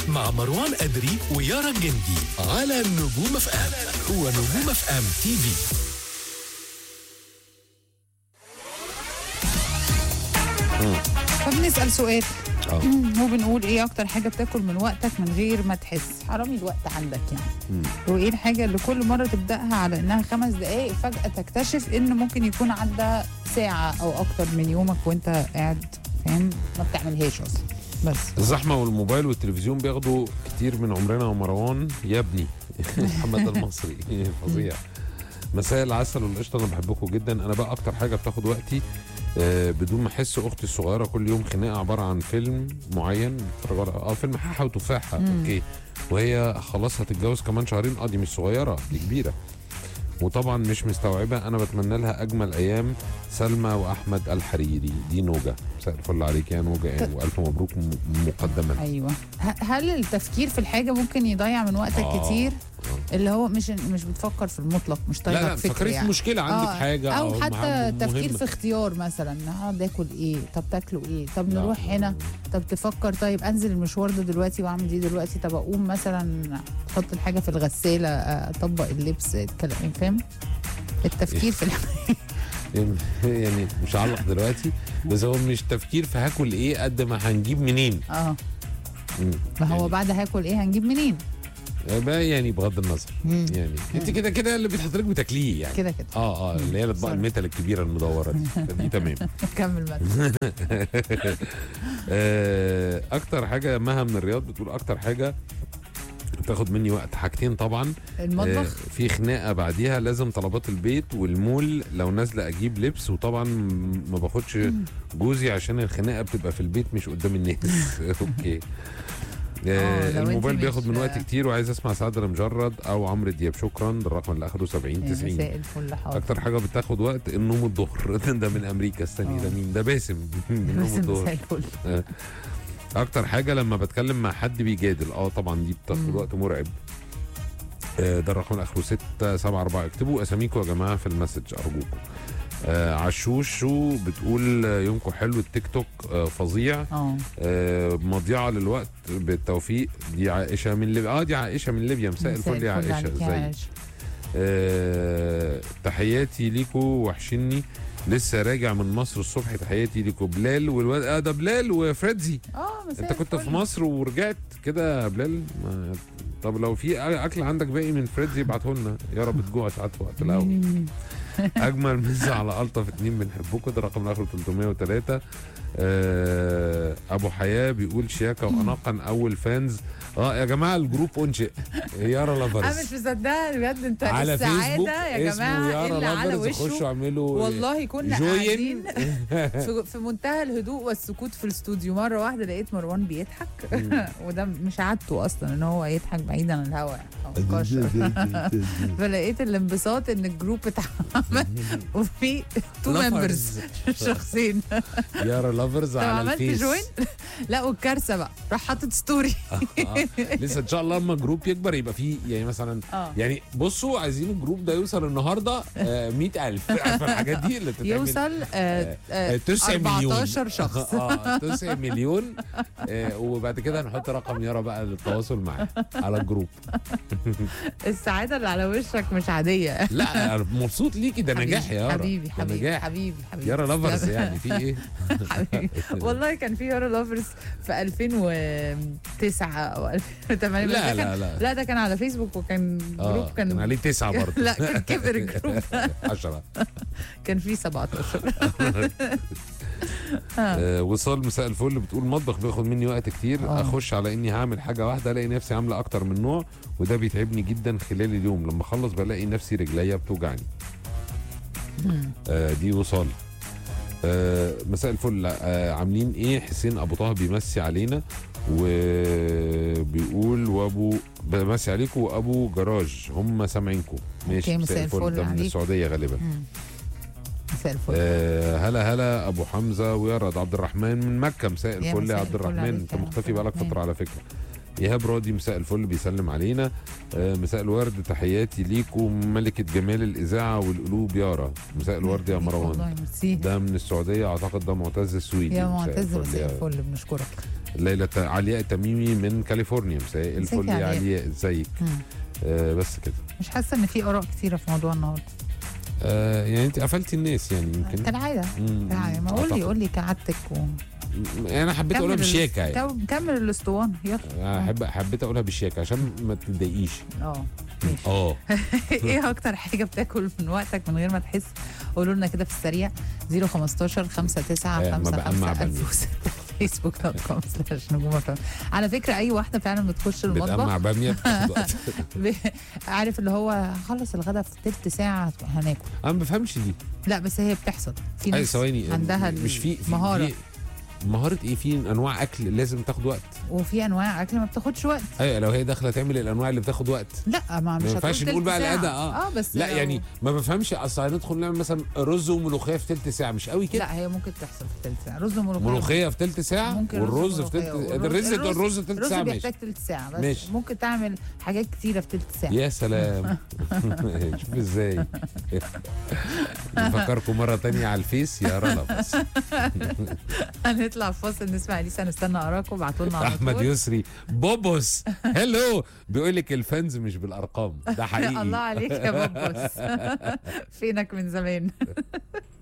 مع مروان أدري ويارا الجندي على نجوم اف ام ونجوم اف ام تي في فبنسأل سؤال اه وبنقول ايه اكتر حاجة بتاكل من وقتك من غير ما تحس حرامي الوقت عندك يعني مم. وايه الحاجة اللي كل مرة تبدأها على انها خمس دقايق فجأة تكتشف ان ممكن يكون عدى ساعة او اكتر من يومك وانت قاعد فاهم ما بتعملهاش اصلا بس الزحمه والموبايل والتلفزيون بياخدوا كتير من عمرنا ومروان يا ابني محمد المصري فظيع مساء العسل والقشطه انا بحبكم جدا انا بقى اكتر حاجه بتاخد وقتي آه، بدون ما احس اختي الصغيره كل يوم خناقه عباره عن فيلم معين بتفرجوا على- اه فيلم حاحه وتفاحه مم. اوكي وهي خلاص هتتجوز كمان شهرين اه دي مش صغيره دي كبيره وطبعا مش مستوعبه انا بتمنى لها اجمل ايام سلمى واحمد الحريري دي نوجه مساء الفل عليك يا نوجه يعني والف مبروك م- مقدما ايوه ه- هل التفكير في الحاجة ممكن يضيع من وقتك آه. كتير آه. اللي هو مش مش بتفكر في المطلق مش لا طايقك لا فكر فكرت يعني. مشكله عندك آه، حاجه او مع- حتى تفكير مهمة. في اختيار مثلا هقعد اكل ايه طب تاكلوا ايه طب لا، نروح لا، هنا لا. طب تفكر طيب انزل المشوار ده دلوقتي واعمل دي دلوقتي طب اقوم مثلا احط الحاجه في الغساله اطبق اللبس الكلام فاهم التفكير في الح- يعني مش هعلق دلوقتي بس هو مش تفكير في هاكل ايه قد ما هنجيب منين اه مم. ما هو يعني- بعد هاكل ايه هنجيب منين بقى يعني بغض النظر مم. يعني انت كده كده اللي بيتحط لك بتاكليه يعني كده كده اه اه اللي هي الاطباق صح. الميتال الكبيره المدوره دي دي تمام كمل مثلا آه، اكتر حاجه مها من الرياض بتقول اكتر حاجه بتاخد مني وقت حاجتين طبعا آه، المطبخ في خناقه بعديها لازم طلبات البيت والمول لو نازله اجيب لبس وطبعا ما باخدش جوزي عشان الخناقه بتبقى في البيت مش قدام الناس اوكي آه، آه لو أنت الموبايل مش- بياخد من وقت كتير وعايز اسمع سعد المجرد او عمرو دياب شكرا ده الرقم اللي اخده 70 يا 90 مساء الفل حاضر اكتر حاجه بتاخد وقت النوم الظهر ده من امريكا استني آه. ده مين ده باسم من نوم بس الظهر مساء الفل اكتر حاجه لما بتكلم مع حد بيجادل اه طبعا دي بتاخد مم. وقت مرعب آه، ده الرقم اللي اخره 6 7 4 اكتبوا اساميكم يا جماعه في المسج ارجوكم آه عشوشو بتقول آه، يومكم حلو التيك توك آه فظيع اه آه مضيعه للوقت بالتوفيق دي عائشه من ليبيا اه دي عائشه من ليبيا مساء الفل يا عائشه عليك يا ازيك عائشة. آه، تحياتي ليكوا وحشني لسه راجع من مصر الصبح تحياتي ليكوا بلال والواد اه ده بلال وفريدزي اه مساء انت كنت في الفل. مصر ورجعت كده يا بلال ما طب لو في اكل عندك باقي من فريدزي ابعته لنا يا رب تجوع ساعات في وقت الاول مم. اجمل مسا على الطف اتنين بنحبكم ده رقم اخره 303 آه ابو حياه بيقول شياكه واناقا اول فانز اه يا جماعه الجروب انشئ يارا انا لافرز مش مصدقه بجد انت على فيسبوك السعاده يا اسمه جماعه يارا اللي على لافرز خشوا وشه اعملوا والله كنا جوين قاعدين في, في منتهى الهدوء والسكوت في الاستوديو مره واحده لقيت مروان بيضحك وده مش عادته اصلا ان هو يضحك بعيد عن الهواء أو مكشر. فلقيت الانبساط ان الجروب اتعمل وفي تو لافرز. ممبرز شخصين يارا لافرز طب على عملت الفيس جوين لا والكارثه بقى راح حاطط ستوري آه. لسه ان شاء الله لما الجروب يكبر يبقى فيه يعني مثلا اه يعني بصوا عايزين الجروب ده يوصل النهارده آه 100000 عارفه الحاجات دي اللي تتعمل يوصل آه آه، آه 9 مليون 14 شخص اه 9 مليون آه وبعد كده نحط رقم يارا بقى للتواصل معاه على الجروب السعاده اللي على وشك مش عاديه لا أنا مبسوط ليكي ده نجاح يا يارا حبيبي ده حبيبي نجاح حبيبي حبيبي يارا لافرز يعني في ايه حبيبي والله كان في يارا لافرز في 2009 او 2008 بس لا ده كان- لا لا لا ده كان على فيسبوك وكان اه جروب كان كان عليه تسعة برضه لا كان كبر الجروب 10 كان فيه 17 آه وصال مساء الفل بتقول المطبخ بياخد مني وقت كتير آه. اخش على اني هعمل حاجه واحده الاقي نفسي عامله اكتر من نوع وده بيتعبني جدا خلال اليوم لما اخلص بلاقي نفسي رجليا بتوجعني آه دي وصال آه مساء الفل آه عاملين ايه حسين ابو طه بيمسي علينا وبيقول وابو بمسي عليكم وابو جراج هم سامعينكم ماشي أوكي، مساء الفل ده من عليك. السعوديه غالبا مم. مساء الفل آه هلا هلا ابو حمزه ويارد عبد الرحمن من مكه مساء يا الفل مساء يا عبد الفل الرحمن عليك انت يا مختفي عبد بقالك الرحمن. فتره على فكره ايهاب راضي مساء الفل بيسلم علينا آه مساء الورد تحياتي ليكم ملكه جمال الاذاعه والقلوب يارا مساء الورد يا والله مروان ميرسي ده من السعوديه اعتقد ده معتز السويدي يا مساء معتز الفل مساء يا- الفل بنشكرك ليلى ت- علياء تميمي من كاليفورنيا مساء الفل ازيك يا يا علياء؟ علياء ازيك مم. آه بس كده مش حاسه ان في اراء كتيره في موضوع النهارده آه يعني انت قفلتي الناس يعني يمكن كالعاده مم، كالعاده ما قول لي أعتقد. قول لي كعادتك و... يعني انا حبيت اقولها كمل بشياكه ال- يعني كم- كمل الاسطوانه يلا آه، حب حبيت اقولها بشياكه عشان ما تضايقيش اه ماشي اه ايه اكتر حاجه بتاكل من وقتك من غير ما تحس قولوا لنا كده في السريع 015 59 أيوة، ما 5 بقمع 5 بامية. 1006 فيسبوك دوت كوم سلاش نجوم FM. على فكره اي واحده فعلا بتخش المطبخ بتقمع باميه بتاخد وقت ب- عارف اللي هو خلص الغدا في تلت ساعه هناكل انا ما بفهمش دي لا بس هي بتحصل في اي ناس ثواني عندها مش في, في مهارة. في مهاره ايه في انواع اكل لازم تاخد وقت وفي انواع اكل ما بتاخدش وقت ايوه لو هي داخله تعمل الانواع اللي بتاخد وقت لا ما مش ما هتقول ينفعش تلت نقول بقى ساعة. الاداء اه اه بس لا لو- يعني ما بفهمش اصل هندخل نعمل مثلا رز وملوخيه في تلت ساعه مش قوي كده لا هي ممكن تحصل في تلت ساعه رز وملوخيه ملوخيه في تلت ساعه ممكن والرز رز في وملوخية تلت والرز- الرز الرز- الرز في تلت الرز ساعه ماشي بيحتاج تلت ساعه بس ماشي. ممكن تعمل حاجات كتيره في تلت ساعه يا سلام شوف ازاي نفكركم مره تانية على الفيس يا رنا بس هنطلع فاصل نسمع لسه نستنى اراكم ابعتوا لنا على احمد طول. يسري بوبوس هلو بيقول لك الفانز مش بالارقام ده حقيقي الله عليك يا بابوس فينك من زمان